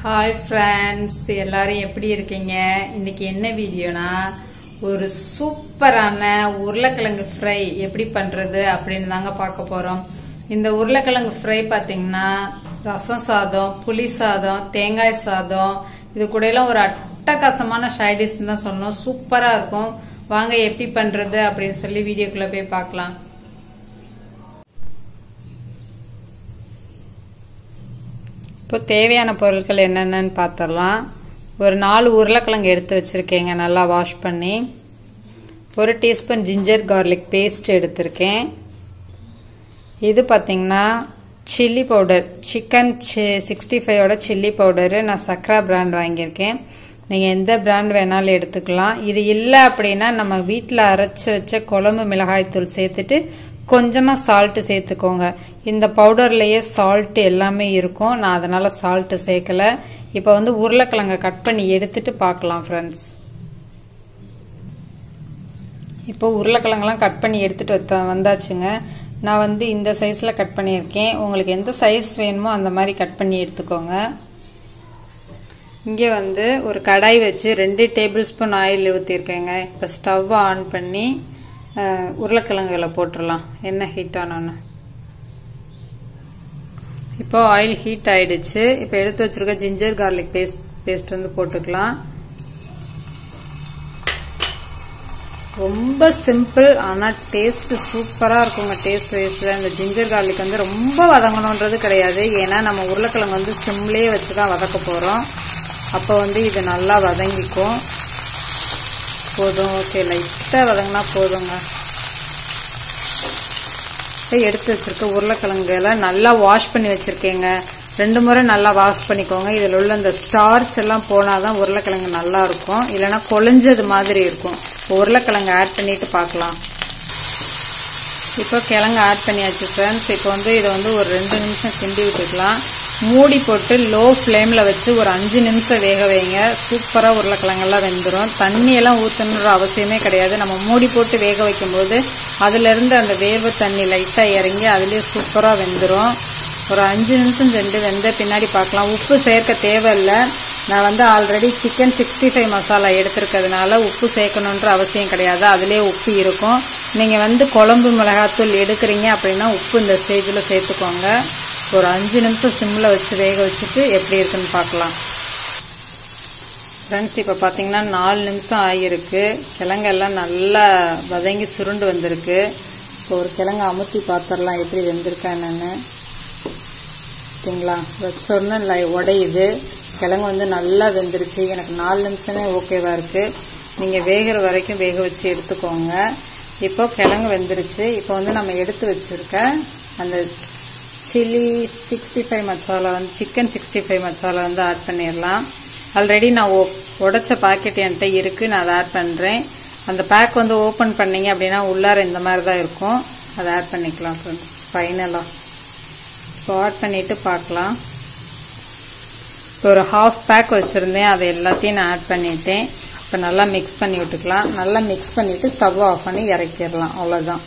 hi friends எல்லாரும் எப்படி இருக்கீங்க இன்னைக்கு என்ன வீடியோனா ஒரு சூப்பரான உருளைக்கிழங்கு ஃப்ரை எப்படி பண்றது அப்படின்னு தாங்க பார்க்க போறோம் இந்த உருளைக்கிழங்கு ஃப்ரை பாத்தீங்கன்னா ரசம் சாதம் புளி சாதம் தேங்காய் சாதம் இது கூட எல்லாம் ஒரு அட்டகாசமான ஷைடிஸ் தான் சொன்னோம் சூப்பரா இருக்கும் வாங்க எப்படி பண்றது அப்படின்னு சொல்லி வீடியோக்குள்ள போய் பார்க்கலாம் இப்போ தேவையான பொருட்கள் என்னென்னு பார்த்துடலாம் ஒரு நாலு உருளைக்கிழங்கு எடுத்து வச்சுருக்கேங்க நல்லா வாஷ் பண்ணி ஒரு டீஸ்பூன் ஜிஞ்சர் கார்லிக் பேஸ்ட் எடுத்திருக்கேன் இது பார்த்தீங்கன்னா சில்லி பவுடர் சிக்கன் சிக்ஸ்டி ஃபைவோட சில்லி பவுடரு நான் சக்ரா பிராண்ட் வாங்கியிருக்கேன் நீங்கள் எந்த பிராண்ட் வேணாலும் எடுத்துக்கலாம் இது இல்லை அப்படின்னா நம்ம வீட்டில் அரைச்சி வச்ச குழம்பு மிளகாய்த்தூள் சேர்த்துட்டு கொஞ்சமாக சால்ட்டு சேர்த்துக்கோங்க இந்த பவுடர்லேயே சால்ட் எல்லாமே இருக்கும் நான் அதனால் சால்ட்டு சேர்க்கல இப்போ வந்து உருளைக்கிழங்க கட் பண்ணி எடுத்துட்டு பார்க்கலாம் ஃப்ரெண்ட்ஸ் இப்போ உருளைக்கிழங்கெல்லாம் கட் பண்ணி எடுத்துட்டு வந்தாச்சுங்க நான் வந்து இந்த சைஸில் கட் பண்ணியிருக்கேன் உங்களுக்கு எந்த சைஸ் வேணுமோ அந்த மாதிரி கட் பண்ணி எடுத்துக்கோங்க இங்கே வந்து ஒரு கடாய் வச்சு ரெண்டு டேபிள் ஸ்பூன் ஆயில் ஊற்றிருக்கேங்க இப்போ ஸ்டவ் ஆன் பண்ணி உருளைக்கிழங்குகளை போட்டுடலாம் எண்ணெய் ஹீட் ஆனோன்னு இப்போ ஆயில் ஹீட் ஆயிடுச்சு இப்போ எடுத்து வச்சிருக்க ஜிஞ்சர் கார்லிக் பேஸ்ட் பேஸ்ட் வந்து போட்டுக்கலாம் ரொம்ப சிம்பிள் ஆனால் டேஸ்ட் சூப்பராக இருக்குங்க டேஸ்ட் வைஸில் இந்த ஜிஞ்சர் கார்லிக் வந்து ரொம்ப வதங்கணுன்றது கிடையாது ஏன்னா நம்ம உருளைக்கிழங்கு வந்து சிம்லேயே வச்சு தான் வதக்க போகிறோம் அப்போ வந்து இது நல்லா வதங்கிக்கும் போதும் ஓகே லைட்டாக வதங்கினா போதுங்க எடுத்து வச்சிருக்க உருளைக்கிழங்குல நல்லா வாஷ் பண்ணி வச்சிருக்கேங்க ரெண்டு முறை நல்லா வாஷ் பண்ணிக்கோங்க இதில் உள்ள இந்த ஸ்டார்ச் எல்லாம் போனாதான் உருளைக்கிழங்கு நல்லா இருக்கும் இல்லைன்னா கொழிஞ்சது மாதிரி இருக்கும் உருளைக்கிழங்கு ஆட் பண்ணிட்டு பார்க்கலாம் இப்போ கிழங்கு ஆட் பண்ணியாச்சு ஃப்ரெண்ட்ஸ் இப்போ வந்து இதை வந்து ஒரு ரெண்டு நிமிஷம் கிண்டி விட்டுக்கலாம் மூடி போட்டு லோ ஃப்ளேமில் வச்சு ஒரு அஞ்சு நிமிஷம் வேக வைங்க சூப்பராக உருளைக்கிழங்கெல்லாம் வெந்துடும் தண்ணியெல்லாம் ஊற்றணுன்ற அவசியமே கிடையாது நம்ம மூடி போட்டு வேக வைக்கும்போது அதுலேருந்து அந்த வேர்வை தண்ணி லைட்டாக இறங்கி அதுலேயே சூப்பராக வெந்துடும் ஒரு அஞ்சு நிமிஷம் சென்று வெந்த பின்னாடி பார்க்கலாம் உப்பு சேர்க்க தேவையில்லை நான் வந்து already chicken sixty five masala எடுத்துருக்கிறதுனால உப்பு சேர்க்கணுன்ற அவசியம் கிடையாது அதுலேயே உப்பு இருக்கும் நீங்கள் வந்து குழம்பு மிளகாத்தூள் எடுக்கிறீங்க அப்படின்னா உப்பு இந்த ஸ்டேஜில் சேர்த்துக்கோங்க ஒரு அஞ்சு நிமிஷம் சிம்மில் வச்சு வேக வச்சுட்டு எப்படி இருக்குன்னு பார்க்கலாம் ஃப்ரெண்ட்ஸ் இப்போ பார்த்தீங்கன்னா நாலு நிமிஷம் ஆகியிருக்கு கிழங்கெல்லாம் நல்லா வதங்கி சுருண்டு வந்திருக்கு இப்போ ஒரு கிழங்கு அமுத்தி பார்த்துடலாம் எப்படி வெந்திருக்கா என்னென்னு பார்த்தீங்களா வச்சோடனே லை உடையுது கிழங்கு வந்து நல்லா வெந்துருச்சு எனக்கு நாலு நிமிஷமே ஓகேவாக இருக்குது நீங்கள் வேகிற வரைக்கும் வேக வச்சு எடுத்துக்கோங்க இப்போ கிழங்கு வெந்துருச்சு இப்போ வந்து நம்ம எடுத்து வச்சுருக்க அந்த சில்லி சிக்ஸ்டி ஃபைவ் மசாலா வந்து சிக்கன் சிக்ஸ்டி ஃபைவ் மசாலா வந்து ஆட் பண்ணிடலாம் ஆல்ரெடி நான் உடைச்ச பாக்கெட் என்கிட்ட இருக்குது நான் அதை ஆட் பண்ணுறேன் அந்த பேக் வந்து ஓப்பன் பண்ணிங்க அப்படின்னா உள்ளார இந்த மாதிரி தான் இருக்கும் அதை ஆட் பண்ணிக்கலாம் ஃப்ரெண்ட்ஸ் ஃபைனலாக இப்போ ஆட் பண்ணிவிட்டு பார்க்கலாம் இப்போ ஒரு ஹாஃப் பேக் வச்சுருந்தேன் அதை எல்லாத்தையும் நான் ஆட் பண்ணிட்டேன் இப்போ நல்லா மிக்ஸ் பண்ணி விட்டுக்கலாம் நல்லா மிக்ஸ் பண்ணிவிட்டு ஸ்டவ் ஆஃப் பண்ணி இறக்கிடலாம் அவ்வளோதான்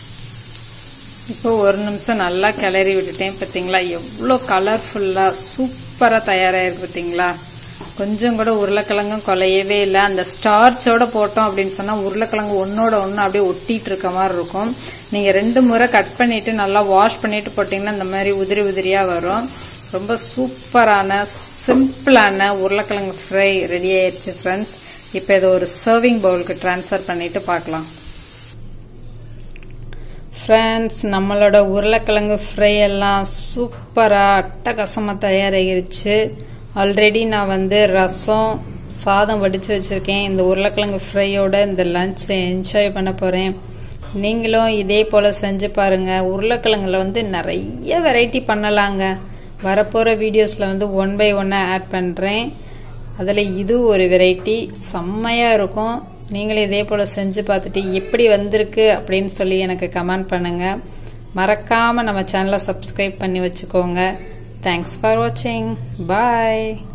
இப்போ ஒரு நிமிஷம் நல்லா கிளறி விட்டுட்டேன் பார்த்தீங்களா எவ்வளோ கலர்ஃபுல்லாக சூப்பராக தயாராகிருக்கு பார்த்தீங்களா கொஞ்சம் கூட உருளைக்கிழங்கும் குலையவே இல்லை அந்த ஸ்டார்ச்சோட போட்டோம் அப்படின்னு சொன்னால் உருளைக்கிழங்கு ஒன்றோட ஒன்று அப்படியே ஒட்டிட்டு இருக்க மாதிரி இருக்கும் நீங்கள் ரெண்டு முறை கட் பண்ணிட்டு நல்லா வாஷ் பண்ணிட்டு போட்டிங்கன்னா இந்த மாதிரி உதிரி உதிரியாக வரும் ரொம்ப சூப்பரான சிம்பிளான உருளைக்கிழங்கு ஃப்ரை ரெடி ஆயிடுச்சு ஃப்ரெண்ட்ஸ் இப்போ இதை ஒரு சர்விங் பவுலுக்கு ட்ரான்ஸ்ஃபர் பண்ணிட்டு பார்க்கலாம் ஃப்ரெண்ட்ஸ் நம்மளோட உருளைக்கிழங்கு ஃப்ரை எல்லாம் சூப்பராக அட்டகாசமாக தயாராகிருச்சு ஆல்ரெடி நான் வந்து ரசம் சாதம் வடித்து வச்சுருக்கேன் இந்த உருளைக்கிழங்கு ஃப்ரையோட இந்த லன்ச்சை என்ஜாய் பண்ண போகிறேன் நீங்களும் இதே போல் செஞ்சு பாருங்கள் உருளைக்கிழங்குல வந்து நிறைய வெரைட்டி பண்ணலாங்க வரப்போகிற வீடியோஸில் வந்து ஒன் பை ஒன்னாக ஆட் பண்ணுறேன் அதில் இது ஒரு வெரைட்டி செம்மையாக இருக்கும் நீங்களும் இதே போல் செஞ்சு பார்த்துட்டு எப்படி வந்திருக்கு அப்படின்னு சொல்லி எனக்கு கமெண்ட் பண்ணுங்கள் மறக்காமல் நம்ம சேனலை சப்ஸ்கிரைப் பண்ணி வச்சுக்கோங்க தேங்க்ஸ் ஃபார் வாட்சிங் பாய்